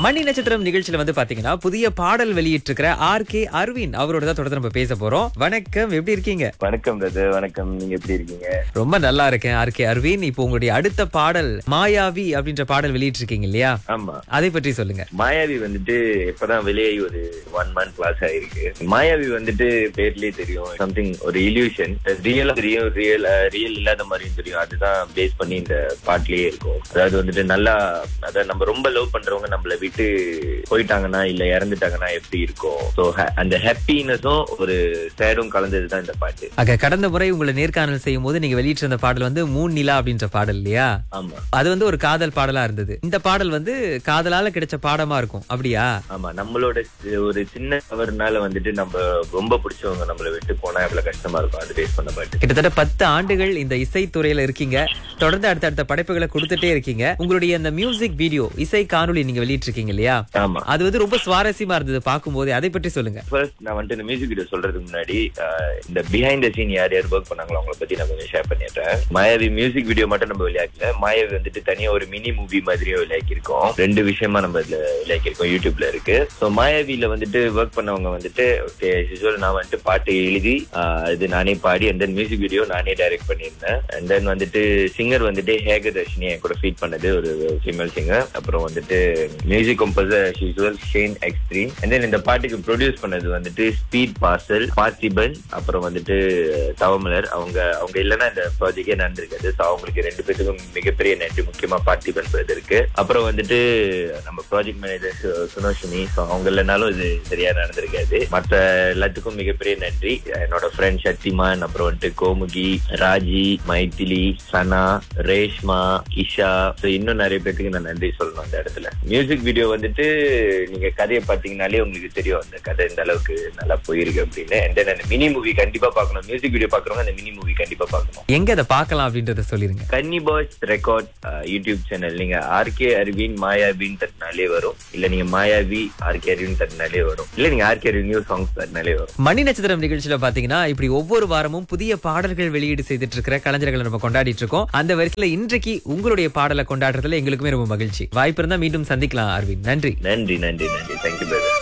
மணி நட்சத்திரம் நிகழ்ச்சியில வந்து பாத்தீங்கன்னா புதிய பாடல் வெளியிட்டிருக்கிற ஆர் கே அரவிந்த் அவரோட தான் தொடர்ந்து நம்ம பேச போறோம் வணக்கம் எப்படி இருக்கீங்க வணக்கம் பிரதர் வணக்கம் நீங்க எப்படி இருக்கீங்க ரொம்ப நல்லா இருக்கேன் ஆர் கே அரவிந்த் இப்போ உங்களுடைய அடுத்த பாடல் மாயாவி அப்படின்ற பாடல் வெளியிட்டிருக்கீங்க இல்லையா ஆமா அதை பற்றி சொல்லுங்க மாயாவி வந்துட்டு இப்பதான் வெளியாகி ஒரு ஒன் மந்த் கிளாஸ் ஆயிருக்கு மாயாவி வந்துட்டு பேர்லயே தெரியும் சம்திங் ஒரு இல்யூஷன் ரியல் தெரியும் ரியல் ரியல் இல்லாத மாதிரியும் தெரியும் அதுதான் பேஸ் பண்ணி இந்த பாட்டிலேயே இருக்கும் அதாவது வந்துட்டு நல்லா அதாவது நம்ம ரொம்ப லவ் பண்றவங்க நம்மள விட்டு போயிட்டாங்கன்னா இல்ல இறந்துட்டாங்கன்னா எப்படி இருக்கும் ஸோ அந்த ஹாப்பினஸும் ஒரு சேடும் கலந்தது தான் இந்த பாட்டு அங்க கடந்த முறை உங்களை நேர்காணல் செய்யும் போது நீங்க வெளியிட்டிருந்த பாடல் வந்து மூன் நிலா அப்படின்ற பாடல் இல்லையா ஆமா அது வந்து ஒரு காதல் பாடலா இருந்தது இந்த பாடல் வந்து காதலால கிடைச்ச பாடமா இருக்கும் அப்படியா ஆமா நம்மளோட சி- ஒரு சின்ன தவறுனால வந்துட்டு நம்ம ரொம்ப பிடிச்சவங்க நம்மள விட்டு போனா எவ்வளவு கஷ்டமா இருக்கும் அது பேஸ் பண்ண பாட்டு கிட்டத்தட்ட பத்து ஆண்டுகள் இந்த இசைத்துறையில இருக்கீங்க தொடர்ந்து அடுத்தடுத்த படைப்புகளை கொடுத்துட்டே இருக்கீங்க உங்களுடைய அந்த மியூசிக் வீடியோ இசை காணொளி நீங்க வெளியிட்டிருக்கீங்க இல்லையா ஆமா அது வந்து ரொம்ப சுவாரஸ்யமா இருந்தது பார்க்கும்போது அதை பற்றி சொல்லுங்க ஃபர்ஸ்ட் நான் வந்துட்டு இந்த மியூசிக் வீடியோ சொல்றதுக்கு முன்னாடி ஆஹ், இந்த பிஹைண்ட் த சீன் யார் யார் ஒர்க் பண்ணாங்களோ அவங்கள பத்தி நான் கொஞ்சம் ஷேர் பண்ணிடுறேன் மாயாவி மியூசிக் வீடியோ மட்டும் நம்ம வெளியாக்கல மாயாவி வந்துட்டு தனியா ஒரு மினி மூவி மாதிரியே விளையாக்கிருக்கோம் ரெண்டு விஷயமா நம்ம இதுல விளையாக்கிருக்கோம் யூடியூப்ல இருக்கு ஸோ மாயாவில வந்துட்டு ஒர்க் பண்ணவங்க வந்துட்டு ஓகே யூஸ்வல் நான் வந்துட்டு பாட்டு எழுதி ஆஹ், இது நானே பாடி அண்ட் தென் மியூசிக் வீடியோ நானே டைரக்ட் பண்ணியிருந்தேன் அண்ட் தென் வந்துட்டு சிங்கர் வந்துட்டு ஹேகதர்ஷினி என் கூட ஃபீட் பண்ணது ஒரு ஃபீமேல் சிங்கர் அப்புறம் வந்துட்டு music composer usual Shane X three and then இந்த பாட்டுக்கு ப்ரொடியூஸ் பண்ணது வந்துட்டு ஸ்பீட் பார்சல் பார்த்திபன் அப்புறம் வந்துட்டு தவமலர் அவங்க அவங்க இல்லைன்னா இந்த ப்ராஜெக்டே நடந்திருக்காது ஸோ அவங்களுக்கு ரெண்டு பேத்துக்கும் மிகப்பெரிய நன்றி முக்கியமா பார்த்திபன் இருக்கு அப்புறம் வந்துட்டு நம்ம ப்ராஜெக்ட் மேனேஜர் சுனோஷினி ஸோ அவங்க இல்லைனாலும் இது சரியா நடந்திருக்காது மற்ற எல்லாத்துக்கும் மிகப்பெரிய நன்றி என்னோட ஃப்ரெண்ட் சக்திமான் அப்புறம் வந்துட்டு கோமுகி ராஜி மைத்திலி சனா ரேஷ்மா இஷா ஸோ இன்னும் நிறைய பேத்துக்கு நான் நன்றி சொல்லணும் அந்த இடத்துல மியூசிக் வீடியோ வந்துட்டு நீங்க கதையை பாத்தீங்கன்னாலே உங்களுக்கு தெரியும் அந்த கதை இந்த அளவுக்கு நல்லா போயிருக்கு அப்படின்னு அண்ட் தென் அந்த மினி மூவி கண்டிப்பா பார்க்கணும் மியூசிக் வீடியோ பாக்குறவங்க அந்த மினி மூவி கண்டிப்பா பார்க்கணும் எங்க அதை பார்க்கலாம் அப்படின்றத சொல்லிருங்க Kanni boys record YouTube channel நீங்க ஆர்கே அரவின் மாயாவின் தட்டினாலே வரும் இல்ல நீங்க மாயாவி ஆர்கே அரவின் தட்டினாலே வரும் இல்ல நீங்க ஆர்கே அரவின் நியூ சாங்ஸ் தட்டினாலே வரும் மணி நட்சத்திரம் நிகழ்ச்சியில பாத்தீங்கன்னா இப்படி ஒவ்வொரு வாரமும் புதிய பாடல்கள் வெளியீடு செய்துட்டு இருக்கிற கலைஞர்களை நம்ம கொண்டாடிட்டு இருக்கோம் அந்த வரிசையில இன்றைக்கு உங்களுடைய பாடலை கொண்டாடுறதுல எங்களுக்குமே ரொம்ப மகிழ்ச்சி வாய்ப்பு இருந்தா மீண்டும் சந்திக்கலாம் அரவிந்த் நன்றி நன்றி நன்றி நன்றி தேங்க்யூ பிரதர்